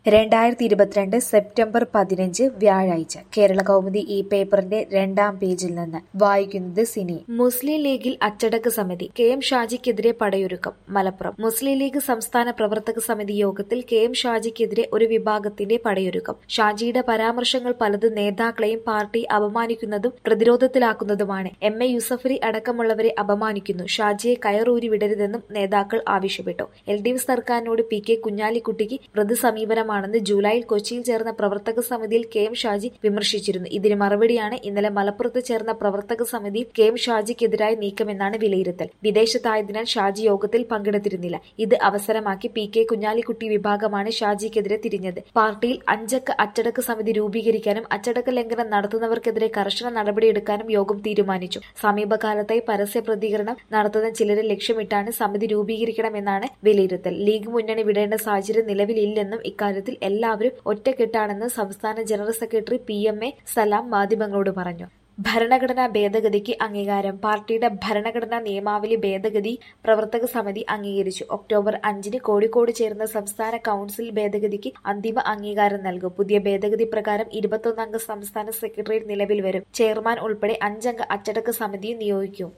രണ്ടായിരത്തി ഇരുപത്തിരണ്ട് സെപ്റ്റംബർ പതിനഞ്ച് വ്യാഴാഴ്ച കേരള കൗമുദി ഈ പേപ്പറിന്റെ രണ്ടാം പേജിൽ നിന്ന് വായിക്കുന്നത് സിനി മുസ്ലിം ലീഗിൽ അച്ചടക്ക സമിതി കെ എം ഷാജിക്കെതിരെ പടയൊരുക്കം മലപ്പുറം മുസ്ലിം ലീഗ് സംസ്ഥാന പ്രവർത്തക സമിതി യോഗത്തിൽ കെ എം ഷാജിക്കെതിരെ ഒരു വിഭാഗത്തിന്റെ പടയൊരുക്കം ഷാജിയുടെ പരാമർശങ്ങൾ പലതും നേതാക്കളെയും പാർട്ടി അപമാനിക്കുന്നതും പ്രതിരോധത്തിലാക്കുന്നതുമാണ് എം എ യൂസഫലി അടക്കമുള്ളവരെ അപമാനിക്കുന്നു ഷാജിയെ കയറൂരി വിടരുതെന്നും നേതാക്കൾ ആവശ്യപ്പെട്ടു എൽ ഡി എഫ് സർക്കാരിനോട് പി കെ കുഞ്ഞാലിക്കുട്ടിക്ക് മൃദു സമീപനമാണെന്ന് ജൂലൈയിൽ കൊച്ചിയിൽ ചേർന്ന പ്രവർത്തക സമിതിയിൽ കെ എം ഷാജി വിമർശിച്ചിരുന്നു ഇതിന് മറുപടിയാണ് ഇന്നലെ മലപ്പുറത്ത് ചേർന്ന പ്രവർത്തക സമിതിയിൽ കെ എം ഷാജിക്കെതിരായ നീക്കമെന്നാണ് വിലയിരുത്തൽ വിദേശത്തായതിനാൽ ഷാജി യോഗത്തിൽ പങ്കെടുത്തിരുന്നില്ല ഇത് അവസരമാക്കി പി കെ കുഞ്ഞാലിക്കുട്ടി വിഭാഗമാണ് ഷാജിക്കെതിരെ തിരിഞ്ഞത് പാർട്ടിയിൽ അഞ്ചക്ക അച്ചടക്ക സമിതി രൂപീകരിക്കാനും അച്ചടക്ക ലംഘനം നടത്തുന്നവർക്കെതിരെ കർശന നടപടിയെടുക്കാനും യോഗം തീരുമാനിച്ചു സമീപകാലത്തായി പരസ്യ പ്രതികരണം നടത്തുന്ന ചിലരെ ലക്ഷ്യമിട്ടാണ് സമിതി രൂപീകരിക്കണമെന്നാണ് വിലയിരുത്തൽ ലീഗ് മുന്നണി വിടേണ്ട സാഹചര്യം നിലവിലില്ലെന്നും ഇക്കാര്യത്തിൽ എല്ലാവരും ഒറ്റക്കെട്ടാണെന്ന് സംസ്ഥാന general secretary P M A Salam മാധ്യമങ്ങളോട് പറഞ്ഞു ഭരണഘടനാ ഭേദഗതിക്ക് അംഗീകാരം പാർട്ടിയുടെ ഭരണഘടനാ നിയമാവലി ഭേദഗതി പ്രവർത്തക സമിതി അംഗീകരിച്ചു ഒക്ടോബർ അഞ്ചിന് കോഴിക്കോട് ചേർന്ന സംസ്ഥാന കൌൺസിൽ ഭേദഗതിക്ക് അന്തിമ അംഗീകാരം നൽകും പുതിയ ഭേദഗതി പ്രകാരം ഇരുപത്തൊന്നംഗ സംസ്ഥാന സെക്രട്ടേറിയറ്റ് നിലവിൽ വരും ചെയർമാൻ ഉൾപ്പെടെ അഞ്ചംഗ അച്ചടക്ക സമിതിയും നിയോഗിക്കും